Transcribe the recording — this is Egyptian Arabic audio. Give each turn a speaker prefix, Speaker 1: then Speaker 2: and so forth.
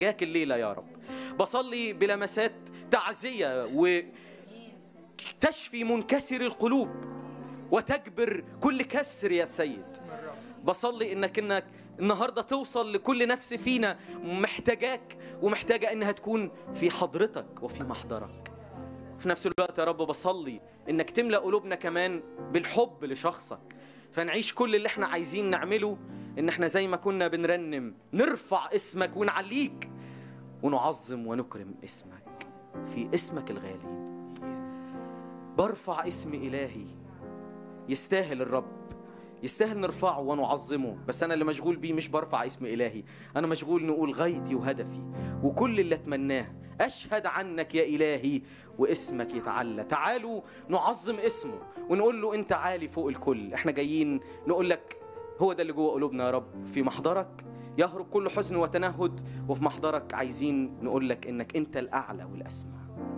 Speaker 1: محتاجاك الليلة يا رب بصلي بلمسات تعزية وتشفي منكسر القلوب وتجبر كل كسر يا سيد بصلي انك انك النهارده توصل لكل نفس فينا محتاجاك ومحتاجه انها تكون في حضرتك وفي محضرك في نفس الوقت يا رب بصلي انك تملا قلوبنا كمان بالحب لشخصك فنعيش كل اللي احنا عايزين نعمله ان احنا زي ما كنا بنرنم نرفع اسمك ونعليك ونعظم ونكرم اسمك في اسمك الغالي برفع اسم الهي يستاهل الرب يستاهل نرفعه ونعظمه بس انا اللي مشغول بيه مش برفع اسم الهي انا مشغول نقول غايتي وهدفي وكل اللي اتمناه اشهد عنك يا الهي واسمك يتعلى تعالوا نعظم اسمه ونقول له انت عالي فوق الكل احنا جايين نقول لك هو ده اللي جوه قلوبنا يا رب في محضرك يهرب كل حزن وتنهد وفي محضرك عايزين نقول لك انك انت الاعلى والاسمى